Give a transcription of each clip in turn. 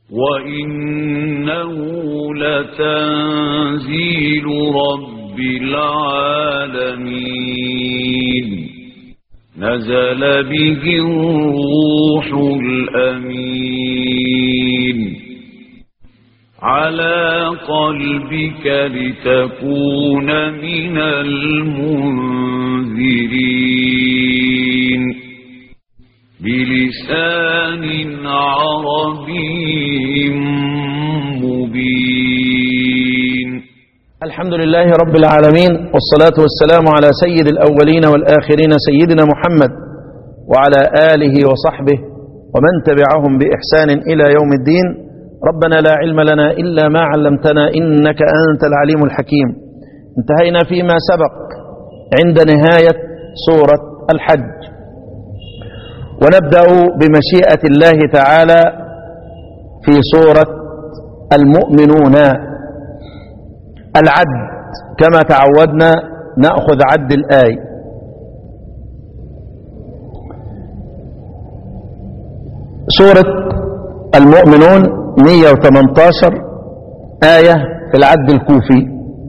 وإنه لتنزيل رب العالمين نزل به الروح الأمين على قلبك لتكون من المنذرين بلسان عربي مبين الحمد لله رب العالمين والصلاة والسلام على سيد الأولين والآخرين سيدنا محمد وعلى آله وصحبه ومن تبعهم بإحسان إلى يوم الدين ربنا لا علم لنا إلا ما علمتنا إنك أنت العليم الحكيم انتهينا فيما سبق عند نهاية سورة الحج ونبدأ بمشيئة الله تعالى في سورة المؤمنون العد كما تعودنا نأخذ عد الآي سورة المؤمنون 118 آية في العد الكوفي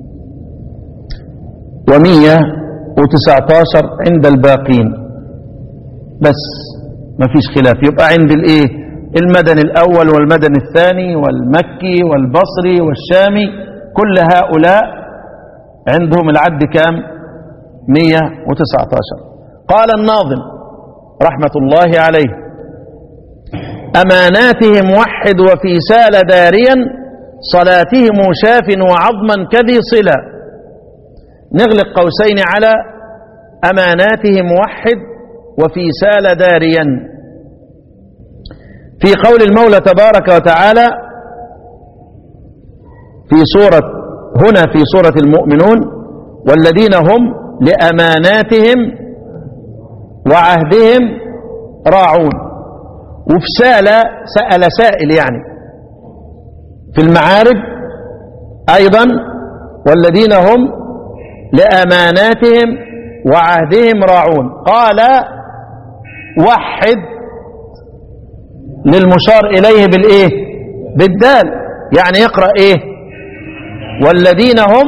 و119 عند الباقين بس ما فيش خلاف يبقى عند الايه المدني الاول والمدني الثاني والمكي والبصري والشامي كل هؤلاء عندهم العد كام 119 قال الناظم رحمة الله عليه أماناتهم وحد وفي سال داريا صلاتهم شاف وعظما كذي صلة نغلق قوسين على أماناتهم وحد وفي سال داريا في قول المولى تبارك وتعالى في سورة هنا في سورة المؤمنون والذين هم لأماناتهم وعهدهم راعون وفي سال سأل سائل يعني في المعارج أيضا والذين هم لأماناتهم وعهدهم راعون قال وحد للمشار إليه بالإيه بالدال يعني يقرأ إيه والذين هم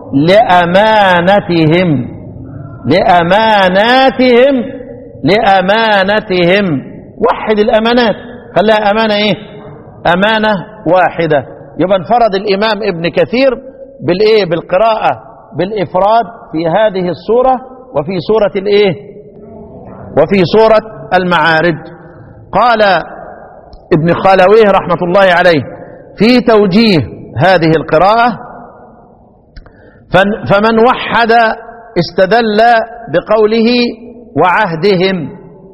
لأمانتهم لأماناتهم لأمانتهم وحد الأمانات خليها أمانة إيه أمانة واحدة يبقى انفرد الإمام ابن كثير بالإيه بالقراءة بالإفراد في هذه السورة وفي سورة الإيه وفي سورة المعارج قال ابن خالويه رحمة الله عليه في توجيه هذه القراءة فمن وحد استدل بقوله وعهدهم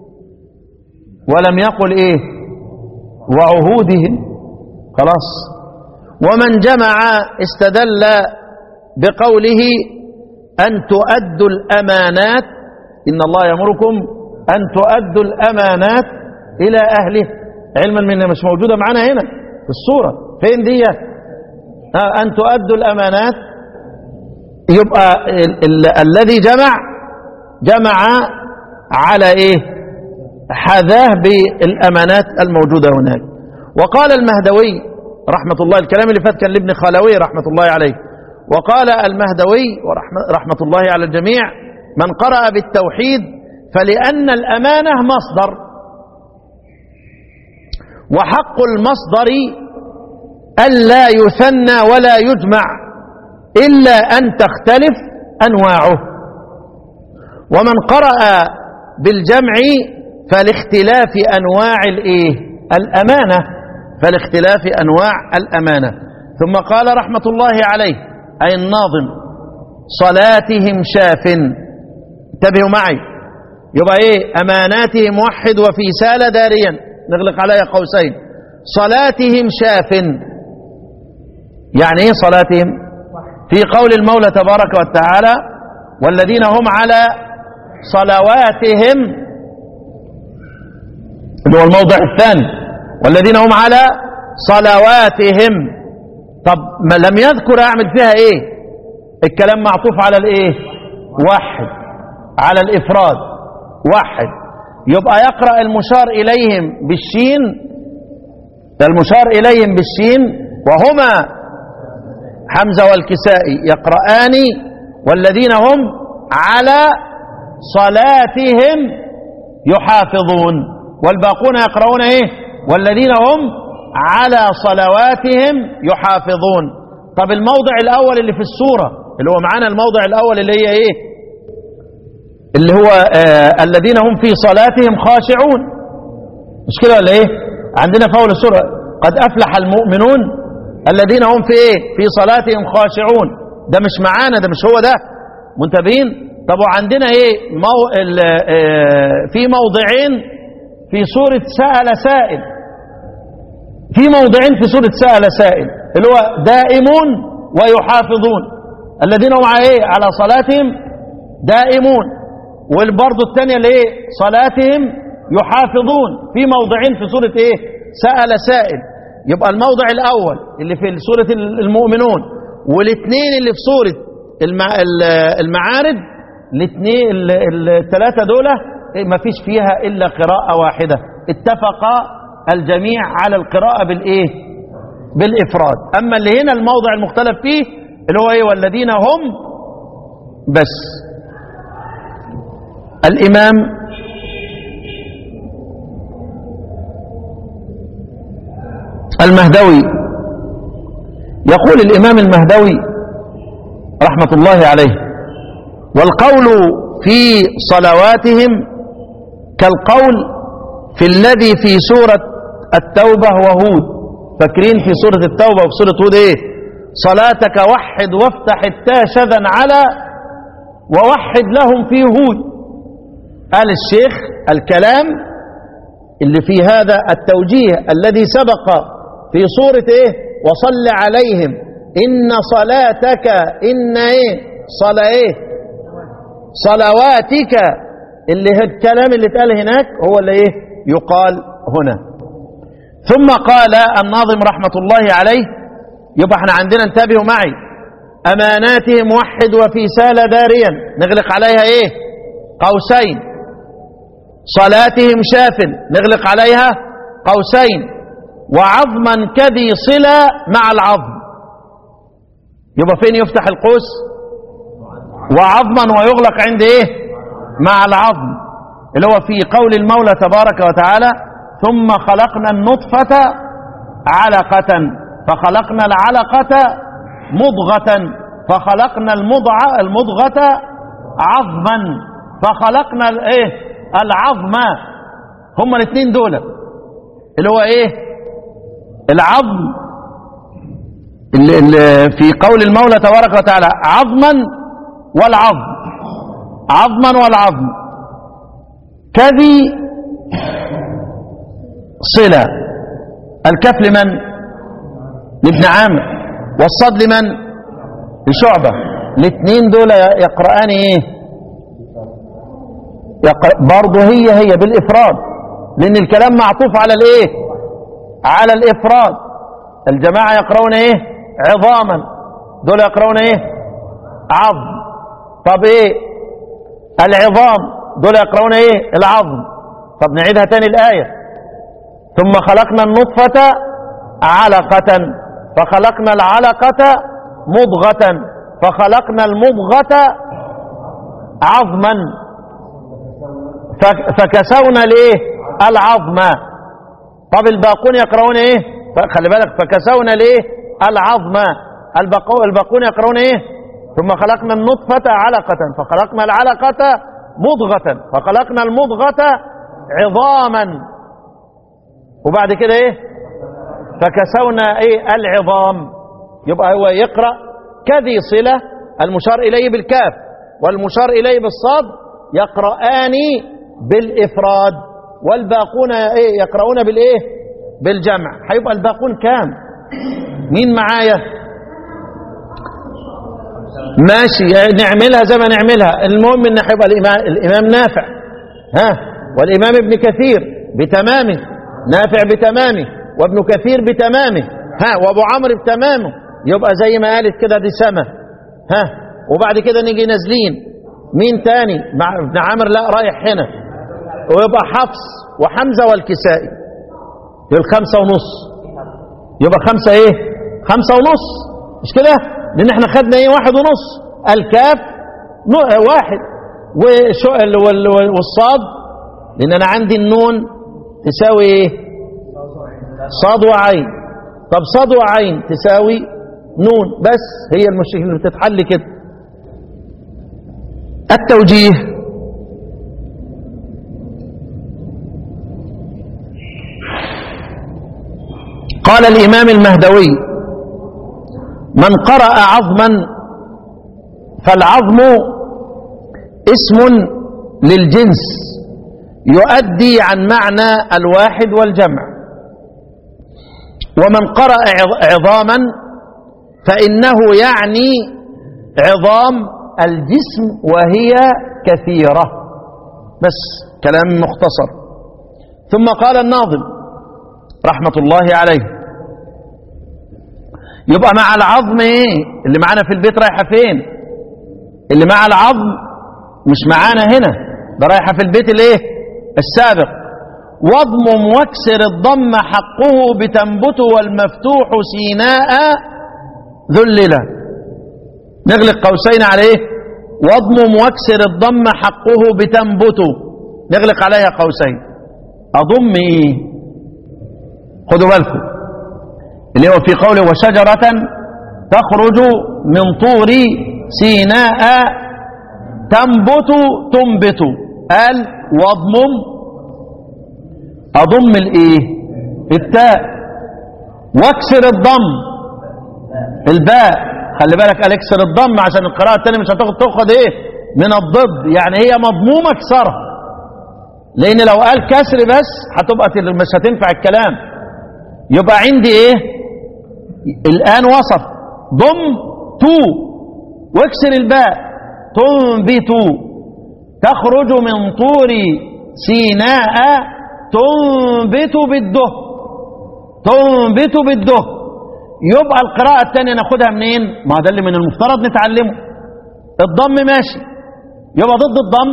ولم يقل ايه وعهودهم خلاص ومن جمع استدل بقوله أن تؤدوا الأمانات إن الله يأمركم أن تؤدوا الأمانات إلى أهله علما منها مش موجودة معنا هنا في الصورة فين دي آه أن تؤدوا الأمانات يبقى ال ال الذي جمع جمع على إيه حذاه بالأمانات الموجودة هناك وقال المهدوي رحمة الله الكلام اللي فات كان لابن خالوي رحمة الله عليه وقال المهدوي ورحمة الله على الجميع من قرأ بالتوحيد فلأن الأمانة مصدر وحق المصدر ألا يثنى ولا يجمع إلا أن تختلف أنواعه ومن قرأ بالجمع فلاختلاف أنواع الإيه الأمانة فلاختلاف أنواع الأمانة ثم قال رحمة الله عليه أي الناظم صلاتهم شاف انتبهوا معي يبقى ايه اماناتهم موحد وفي سال داريا نغلق عليها قوسين صلاتهم شاف يعني ايه صلاتهم في قول المولى تبارك وتعالى والذين هم على صلواتهم اللي هو الموضع الثاني والذين هم على صلواتهم طب ما لم يذكر اعمل فيها ايه الكلام معطوف على الايه واحد على الافراد واحد يبقى يقرأ المشار اليهم بالشين المشار إليهم بالشين وهما حمزة والكسائي يقرآن والذين هم على صلاتهم يحافظون والباقون يقرؤون ايه والذين هم على صلواتهم يحافظون طب الموضع الاول اللي في السورة اللي هو معانا الموضع الاول اللي هي ايه اللي هو آه الذين هم في صلاتهم خاشعون مش كده ولا ايه عندنا في اول السورة قد افلح المؤمنون الذين هم في ايه في صلاتهم خاشعون ده مش معانا ده مش هو ده منتبهين طب وعندنا ايه مو... ال... آه في موضعين في سورة سأل سائل في موضعين في سورة سأل سائل اللي هو دائمون ويحافظون الذين هم على ايه على صلاتهم دائمون والبرضو الثانية اللي ايه صلاتهم يحافظون في موضعين في سورة ايه سأل سائل يبقى الموضع الاول اللي في سورة المؤمنون والاثنين اللي في سورة المع... المعارج الاثنين الثلاثة دول ما فيش فيها إلا قراءة واحدة اتفق الجميع على القراءة بالإيه بالإفراد أما اللي هنا الموضع المختلف فيه اللي هو إيه والذين هم بس الإمام المهدوي يقول الإمام المهدوي رحمة الله عليه والقول في صلواتهم كالقول في الذي في سورة التوبة وهود فاكرين في سورة التوبة وفي سورة هود ايه صلاتك وحد وافتح التاشذا على ووحد لهم في هود قال الشيخ الكلام اللي في هذا التوجيه الذي سبق في سورة ايه وصل عليهم إن صلاتك إن ايه صلاة ايه صلواتك اللي هي الكلام اللي اتقال هناك هو اللي ايه يقال هنا ثم قال الناظم رحمة الله عليه يبقى احنا عندنا انتبهوا معي أماناتهم وحد وفي سال داريا نغلق عليها ايه قوسين صلاتهم شافل نغلق عليها قوسين وعظما كذي صلة مع العظم يبقى فين يفتح القوس وعظما ويغلق عند ايه مع العظم اللي هو في قول المولى تبارك وتعالى ثم خلقنا النطفة علقة فخلقنا العلقة مضغة فخلقنا المضغة المضغة عظما فخلقنا الايه العظم هما الاثنين دول اللي هو ايه العظم اللي اللي في قول المولى تبارك وتعالى عظما والعظم عظما والعظم كذي صلة الكف لمن لابن عامر والصد لمن لشعبة الاثنين دول يقرآن ايه يقرأ برضه هي هي بالإفراد لأن الكلام معطوف على الايه على الإفراد الجماعة يقرؤون ايه عظاما دول يقرؤون ايه عظم طب ايه العظام دول يقرؤون ايه العظم طب نعيدها تاني الآية ثم خلقنا النطفة علقة فخلقنا العلقة مضغة فخلقنا المضغة عظما فكسونا الايه العظم طب الباقون يقرؤون ايه خلي بالك فكسونا الايه العظم الباقون يقرؤون ايه ثم خلقنا النطفة علقة فخلقنا العلقة مضغة فخلقنا المضغة عظاما وبعد كده ايه فكسونا ايه العظام يبقى هو يقرأ كذي صلة المشار إليه بالكاف والمشار إليه بالصاد يقرآن بالإفراد والباقون ايه يقرؤون بالايه بالجمع هيبقى الباقون كام مين معايا ماشي نعملها زي ما نعملها المهم ان هيبقى الامام الامام نافع ها والامام ابن كثير بتمامه نافع بتمامه وابن كثير بتمامه ها وابو عمرو بتمامه يبقى زي ما قالت كده دي سما ها وبعد كده نيجي نازلين مين تاني مع ابن عامر لا رايح هنا ويبقى حفص وحمزه والكسائي الخمسه ونص يبقى خمسة ايه خمسة ونص مش كده لان احنا خدنا ايه واحد ونص الكاف نو- واحد وشو ال- وال- وال- والصاد لان انا عندي النون تساوي ايه صاد وعين طب صاد وعين تساوي نون بس هي المشكله اللي بتتحل كده التوجيه قال الإمام المهدوي من قرأ عظما فالعظم اسم للجنس يؤدي عن معنى الواحد والجمع ومن قرأ عظ- عظاما فإنه يعني عظام الجسم وهي كثيرة بس كلام مختصر ثم قال الناظم رحمة الله عليه يبقى مع العظم ايه اللي معانا في البيت رايحة فين اللي مع العظم مش معانا هنا ده رايحة في البيت الايه السابق واضمم واكسر الضم حقه بتنبت والمفتوح سيناء ذللا نغلق قوسين عليه واضمم واكسر الضم حقه بتنبت نغلق عليها قوسين اضم ايه خدوا بالكم اللي هو في قوله وشجرة تخرج من طور سيناء تنبت تنبت قال واضمم اضم الايه التاء واكسر الضم الباء خلي بالك قال اكسر الضم عشان القراءة الثانية مش هتاخد تاخد ايه من الضد يعني هي مضمومة اكسرها لان لو قال كسر بس هتبقى تل- مش هتنفع الكلام يبقى عندي ايه الان وصف ضم تو واكسر الباء تنبت تخرج من طور سيناء تنبت بالده تنبت بالده يبقى القراءة الثانية ناخدها منين ما ده اللي من المفترض نتعلمه الضم ماشي يبقى ضد الضم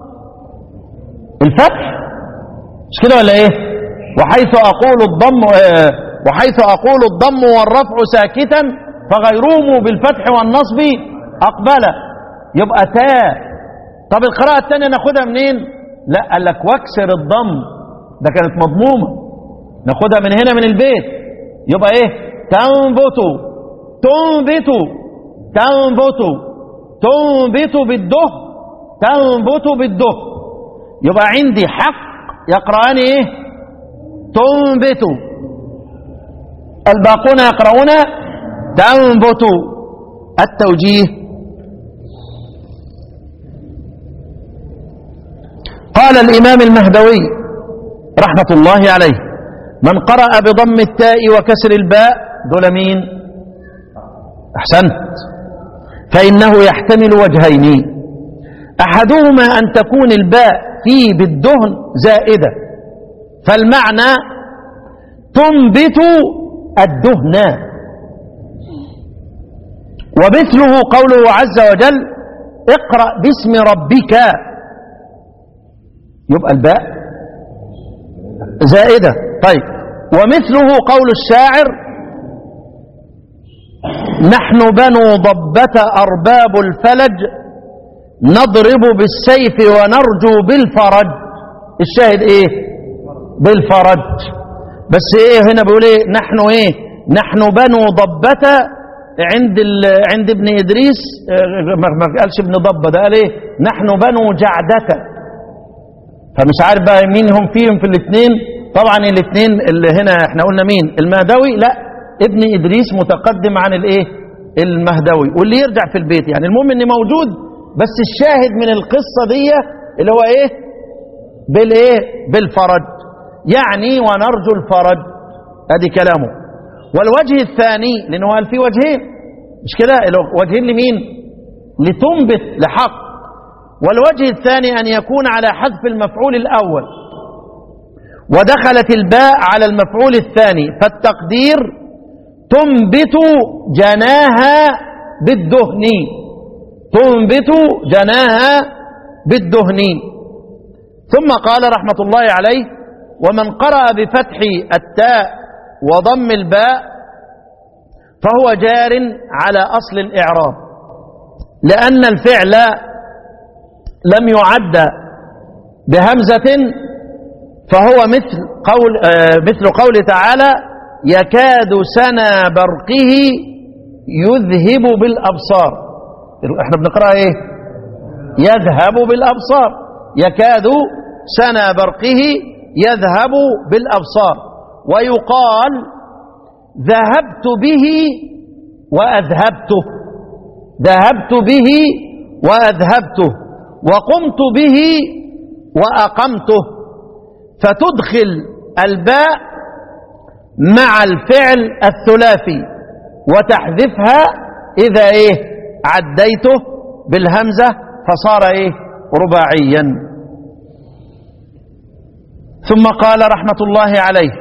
الفتح مش كده ولا ايه وحيث اقول الضم آه، وحيث اقول الضم والرفع ساكتا فغيرهم بالفتح والنصب اقبل يبقى تاء طب القراءة الثانية ناخدها منين لا قال لك واكسر الضم ده كانت مضمومة ناخدها من هنا من البيت يبقى ايه تنبت تنبت تنبت تنبت بالده تنبت بالده يبقى عندي حق يقرأان ايه تنبت الباقون يقرؤون تنبت التوجيه قال الإمام المهدوي رحمة الله عليه من قرأ بضم التاء وكسر الباء دول مين أحسنت فإنه يحتمل وجهين أحدهما أن تكون الباء فيه بالدهن زائدة فالمعنى تنبت الدهن ومثله قوله عز وجل اقرأ باسم ربك يبقى الباء زائدة طيب ومثله قول الشاعر نحن بنو ضبة أرباب الفلج نضرب بالسيف ونرجو بالفرج الشاهد ايه بالفرج بس ايه هنا بيقول ايه نحن ايه نحن بنو ضبة عند ال... عند ابن ادريس اه، ما ما قالش ابن ضبة ده قال ايه نحن بنو جعدة فمش عارف بقى مين هم فيهم في الاثنين طبعا الاثنين اللي هنا احنا قلنا مين المهدوي لا ابن ادريس متقدم عن الايه المهدوي واللي يرجع في البيت يعني المهم ان موجود بس الشاهد من القصة دي اللي هو ايه بالايه بالفرج يعني ونرجو الفرج ادي كلامه والوجه الثاني لانه قال في وجهين مش كده وجهين لمين لتنبت لحق والوجه الثاني أن يكون على حذف المفعول الأول ودخلت الباء على المفعول الثاني فالتقدير تنبت جناها بالدهن تنبت جناها بالدهن ثم قال رحمة الله عليه ومن قرأ بفتح التاء وضم الباء فهو جار على أصل الإعراب لأن الفعل لم يعد بهمزة فهو مثل قول آه مثل قوله تعالى يكاد سنا برقه يذهب بالأبصار احنا بنقرأ ايه يذهب بالأبصار يكاد سنا برقه يذهب بالأبصار ويقال ذهبت به وأذهبته ذهبت به وأذهبته وقمت به وأقمته فتدخل الباء مع الفعل الثلاثي وتحذفها إذا إيه عديته بالهمزة فصار إيه رباعيا ثم قال رحمة الله عليه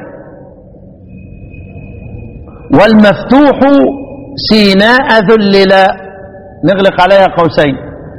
والمفتوح سيناء ذللا نغلق عليها قوسين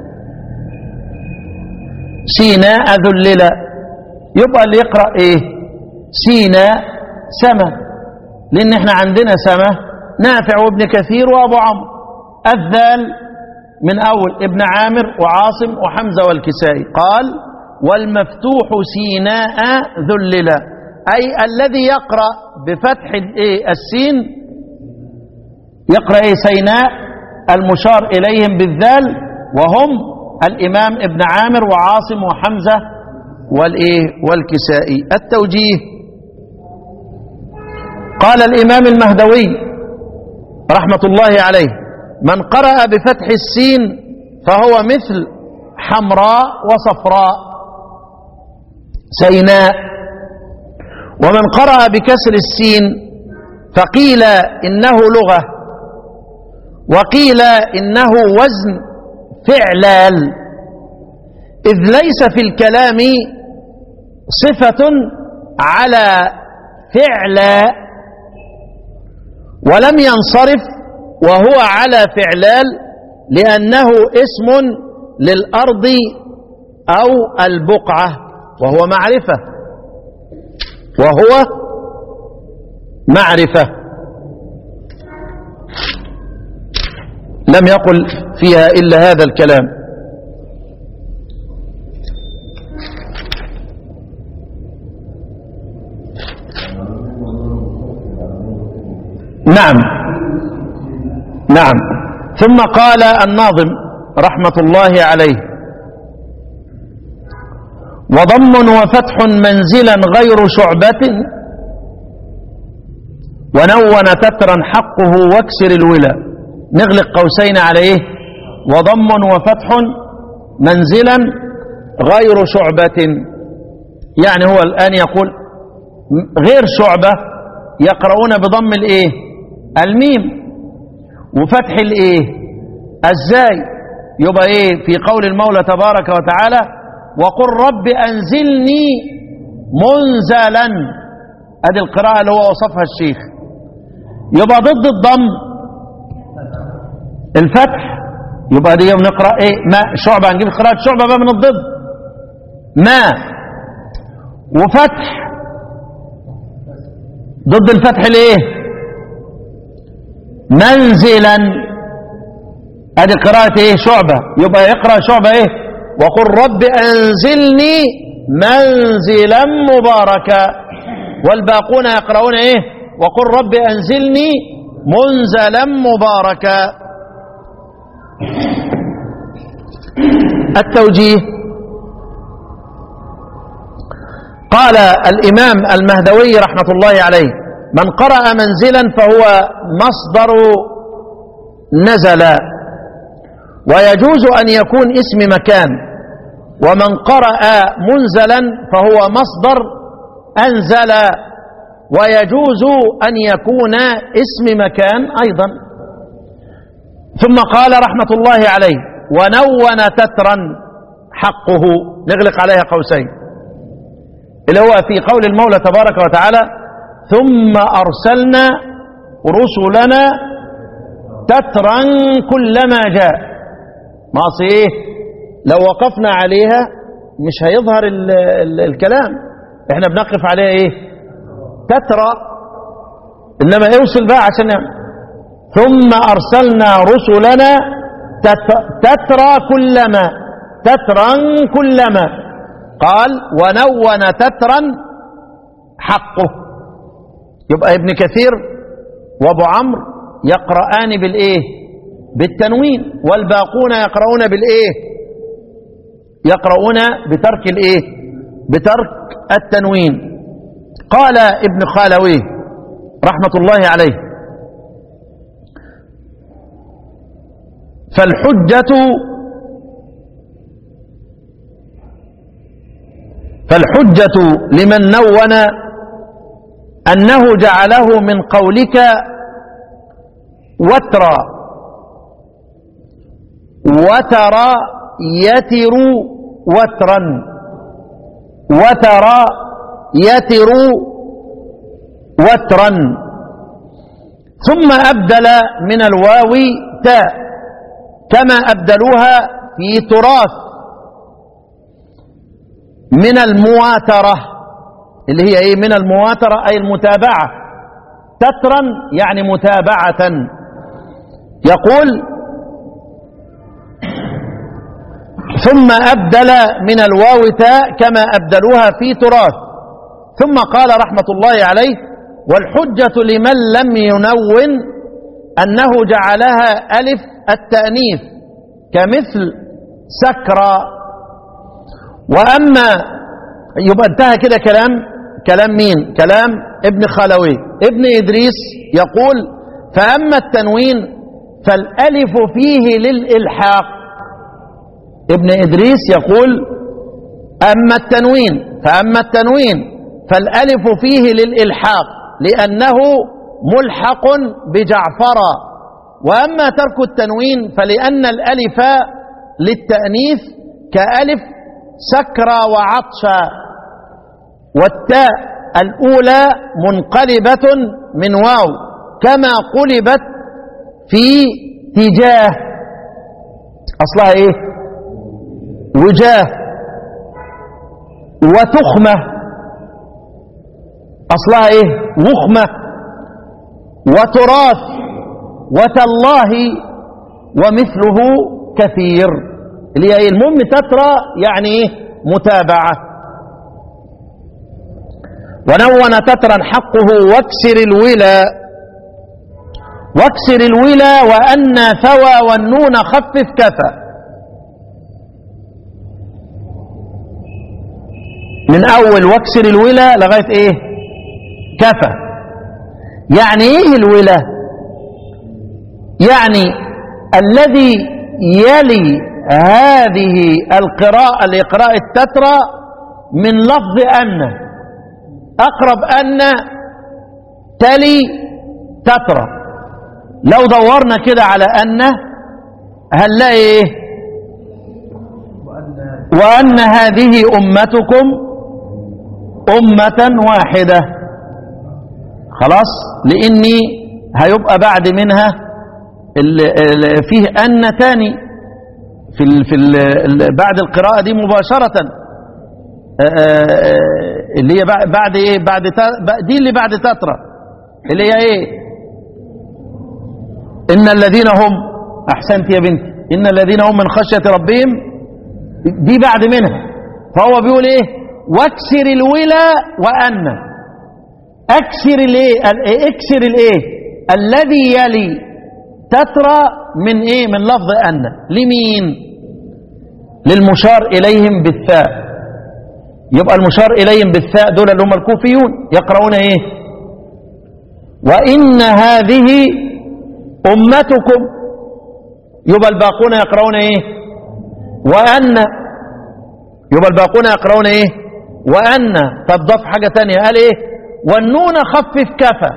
سيناء ذللا يبقى اللي يقرأ ايه سيناء سما لان احنا عندنا سما نافع وابن كثير وابو عمرو الذال من اول ابن عامر وعاصم وحمزة والكسائي قال والمفتوح سيناء ذللا اي الذي يقرأ بفتح الايه السين يقرأ ايه سيناء المشار اليهم بالذال وهم الامام ابن عامر وعاصم وحمزة والايه والكسائي التوجيه قال الامام المهدوي رحمة الله عليه من قرأ بفتح السين فهو مثل حمراء وصفراء سيناء ومن قرأ بكسر السين فقيل إنه لغة وقيل إنه وزن فعلال إذ ليس في الكلام صفة على فعل ولم ينصرف وهو على فعلال لأنه اسم للأرض أو البقعة وهو معرفة وهو معرفة لم يقل فيها إلا هذا الكلام نعم نعم ثم قال الناظم رحمة الله عليه وضم وفتح منزلا غير شعبة ونون تترا حقه واكسر الولا نغلق قوسين عليه وضم وفتح منزلا غير شعبة يعني هو الآن يقول غير شعبة يقرؤون بضم الايه الميم وفتح الايه الزاي يبقى ايه في قول المولى تبارك وتعالى وقل رب انزلني منزلا ادي القراءة اللي هو وصفها الشيخ يبقى ضد الضم الفتح يبقى دي بنقرا ايه ما شعبة هنجيب قراءة شعبة بقى من الضد ما وفتح ضد الفتح الايه منزلا ادي قراءة ايه شعبة يبقى يقرأ شعبة ايه وقل رب انزلني منزلا مباركا والباقون يقرؤون ايه وقل رب انزلني منزلا مباركا التوجيه قال الامام المهدوي رحمة الله عليه من قرأ منزلا فهو مصدر نزل ويجوز أن يكون اسم مكان ومن قرأ منزلا فهو مصدر أنزل ويجوز أن يكون اسم مكان أيضا ثم قال رحمة الله عليه ونون تترا حقه نغلق عليها قوسين اللي هو في قول المولى تبارك وتعالى ثم أرسلنا رسلنا تترا كلما جاء ما ايه لو وقفنا عليها مش هيظهر ال ال الكلام احنا بنقف عليها ايه تترى انما اوصل بقى عشان ثم أرسلنا رسلنا تت- تترى كلما تترا كلما قال ونون تترا حقه يبقى ابن كثير وابو عمرو يقرآن بالايه بالتنوين والباقون يقرؤون بالايه يقرؤون بترك الايه بترك التنوين قال ابن خالوي رحمة الله عليه فالحجة فالحجة لمن نون أنه جعله من قولك وترى وترى يتر وترا وترى يتر وترا ثم أبدل من الواو تاء كما أبدلوها في تراث من المواترة اللي هي ايه من المواترة اي المتابعة تترا يعني متابعة يقول ثم أبدل من الواو تاء كما أبدلوها في تراث ثم قال رحمة الله عليه والحجة لمن لم ينون أنه جعلها ألف التأنيث كمثل سكرى وأما يبقى انتهى كده كلام كلام مين كلام ابن خلوي ابن إدريس يقول فأما التنوين فالألف فيه للإلحاق ابن إدريس يقول أما التنوين فأما التنوين فالألف فيه للإلحاق لأنه ملحق بجعفرة وأما ترك التنوين فلأن الألف للتأنيث كألف سكرى وعطشا والتاء الأولى منقلبة من واو كما قلبت في تجاه أصلها إيه وجاه وتخمة أصلها إيه وخمة وتراث وتالله ومثله كثير اللي هي إيه؟ المهم تترى يعني إيه متابعة ونون تترا حقه واكسر الولا واكسر الولا وأن ثوى والنون خفف كفى من أول واكسر الولا لغاية إيه كفى يعني إيه الولا يعني الذي يلي هذه القراءة لإقراء التترى من لفظ أن أقرب أن تلي تترى لو دورنا كده على أن هنلاقي إيه وأن هذه أمتكم أمة واحدة خلاص لأني هيبقى بعد منها ال ال فيه أن تاني في ال في ال بعد القراءة دي مباشرة اللي هي بعد ايه بعد دي اللي بعد تترى اللي هي ايه ان الذين هم احسنت يا بنتي ان الذين هم من خشية ربهم دي بعد منها فهو بيقول ايه واكسر الولا وان اكسر الايه اكسر الايه الذي يلي تترى من ايه من لفظ ان لمين للمشار اليهم بالثاء يبقى المشار إليهم بالثاء دول اللي هم الكوفيون يقرؤون إيه وإن هذه أمتكم يبقى الباقون يقرؤون إيه وأن يبقى الباقون يقرؤون إيه وأن طب ضاف حاجة تانية قال إيه والنون خفف كفى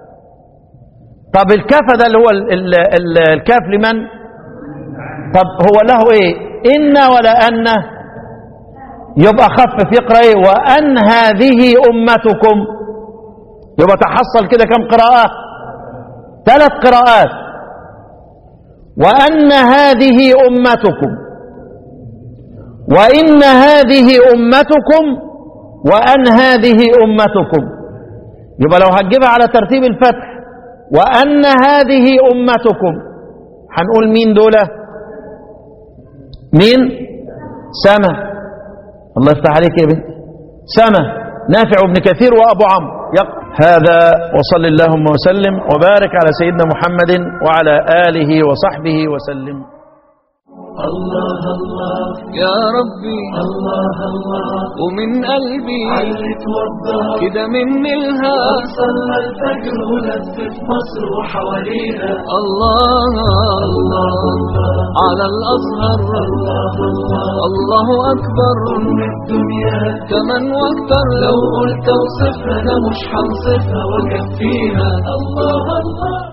طب الكفى ده اللي هو ال ال ال الكاف لمن طب هو له إيه إن ولا أن يبقى خفف يقرأ ايه وأن هذه أمتكم يبقى تحصل كده كم قراءة ثلاث قراءات وأن هذه أمتكم وإن هذه أمتكم وأن هذه أمتكم يبقى لو هتجيبها على ترتيب الفتح وأن هذه أمتكم هنقول مين دولة مين سما الله يفتح عليك يا بنت سما نافع بن كثير وأبو عمرو يق- هذا وصل اللهم وسلم وبارك على سيدنا محمد وعلى آله وصحبه وسلم الله الله يا ربي الله الله ومن قلبي علت وضح كده مني الهام صلى الفجر ولفت مصر وحواليها الله الله على الأزهر الله الله الله أكبر أم الدنيا كمن واكتر لو قلت اوصفها انا مش هنصفها واكفيها الله الله